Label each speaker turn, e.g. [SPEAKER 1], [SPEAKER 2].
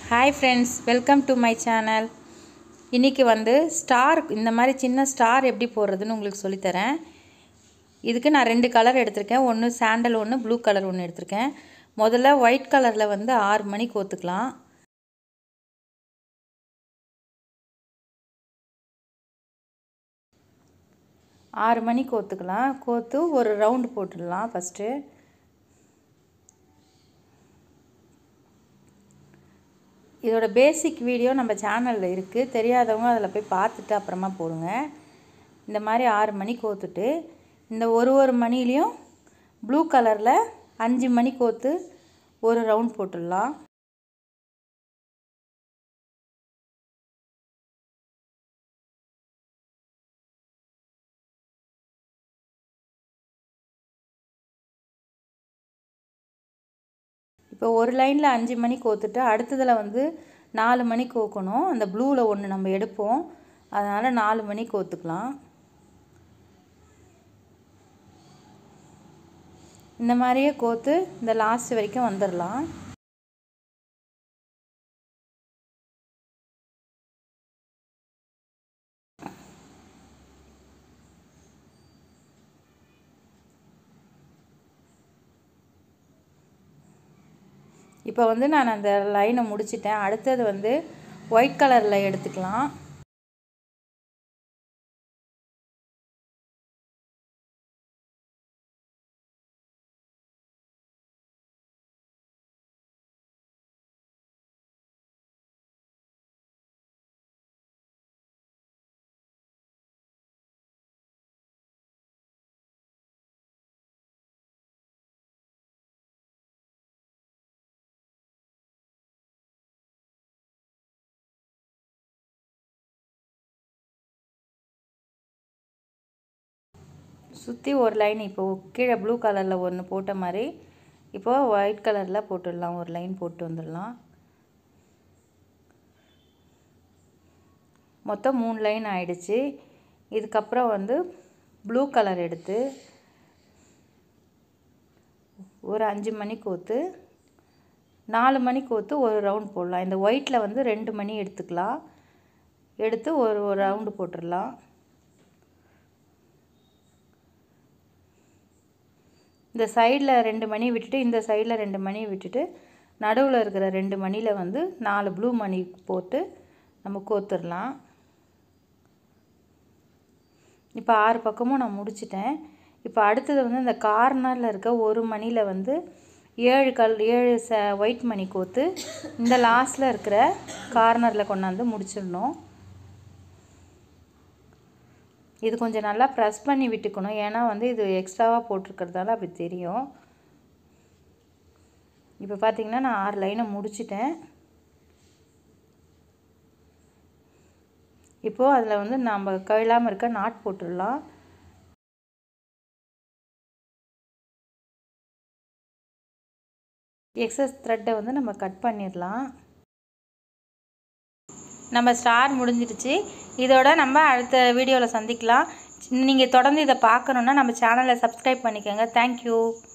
[SPEAKER 1] hi friends welcome to my channel இன்றைக்கி வந்து star இந்த மாதிரி சின்ன ஸ்டார் எப்படி போடுறதுன்னு உங்களுக்கு சொல்லித்தரேன் இதுக்கு நான் ரெண்டு கலர் எடுத்திருக்கேன் ஒன்று சாண்டல் ஒன்று ப்ளூ கலர் ஒன்று எடுத்திருக்கேன் முதல்ல ஒயிட் கலரில் வந்து ஆறு மணி கோத்துக்கலாம் ஆறு மணி கோத்துக்கலாம் கோத்து ஒரு ரவுண்டு போட்டுடலாம் ஃபஸ்ட்டு இதோட பேசிக் வீடியோ நம்ம சேனலில் இருக்குது தெரியாதவங்க அதில் போய் பார்த்துட்டு அப்புறமா போடுங்க இந்த மாதிரி ஆறு மணி கோத்துட்டு இந்த ஒரு ஒரு மணிலையும் ப்ளூ கலரில் அஞ்சு மணி கோத்து ஒரு ரவுண்ட் போட்டுடலாம் இப்போ ஒரு லைனில் அஞ்சு மணி கோத்துட்டு அடுத்ததில் வந்து நாலு மணி கோக்கணும் அந்த ப்ளூவில் ஒன்று நம்ம எடுப்போம் அதனால் நாலு மணி கோத்துக்கலாம் இந்த மாதிரியே கோத்து இந்த லாஸ்ட் வரைக்கும் வந்துடலாம் இப்போ வந்து நான் அந்த லைனை முடிச்சிட்டேன் அடுத்தது வந்து ஒயிட் கலரில் எடுத்துக்கலாம் சுற்றி ஒரு லைன் இப்போ கீழே ப்ளூ கலரில் ஒன்று போட்ட மாதிரி இப்போது ஒயிட் கலரில் போட்டுடலாம் ஒரு லைன் போட்டு வந்துடலாம் மொத்தம் மூணு லைன் ஆயிடுச்சு இதுக்கப்புறம் வந்து ப்ளூ கலர் எடுத்து ஒரு அஞ்சு மணி கோத்து நாலு மணி கோத்து ஒரு ரவுண்ட் போடலாம் இந்த ஒயிட்டில் வந்து ரெண்டு மணி எடுத்துக்கலாம் எடுத்து ஒரு ஒரு ரவுண்டு போட்டுடலாம் இந்த சைடில் ரெண்டு மணி விட்டுட்டு இந்த சைடில் ரெண்டு மணி விட்டுட்டு நடுவில் இருக்கிற ரெண்டு மணியில் வந்து நாலு ப்ளூ மணி போட்டு நம்ம கோத்துடலாம் இப்போ ஆறு பக்கமும் நான் முடிச்சிட்டேன் இப்போ அடுத்தது வந்து இந்த கார்னரில் இருக்க ஒரு மணியில் வந்து ஏழு கல் ஏழு ச ஒயிட் மணி கோத்து இந்த லாஸ்ட்டில் இருக்கிற கார்னரில் கொண்டாந்து முடிச்சிடணும் இது கொஞ்சம் நல்லா ப்ரெஸ் பண்ணி விட்டுக்கணும் ஏன்னா வந்து இது எக்ஸ்ட்ராவாக போட்டிருக்கிறதால அப்படி தெரியும் இப்போ பார்த்திங்கன்னா நான் ஆறு லைனை முடிச்சிட்டேன் இப்போது அதில் வந்து நம்ம கழலாமல் இருக்க நாட் போட்டுடலாம் எக்ஸஸ் த்ரெட்டை வந்து நம்ம கட் பண்ணிடலாம் நம்ம ஸ்டார் முடிஞ்சிடுச்சு இதோட நம்ம அடுத்த வீடியோவில் சந்திக்கலாம் நீங்கள் தொடர்ந்து இதை பார்க்கணுன்னா நம்ம சேனலை சப்ஸ்கிரைப் பண்ணிக்கோங்க தேங்க்யூ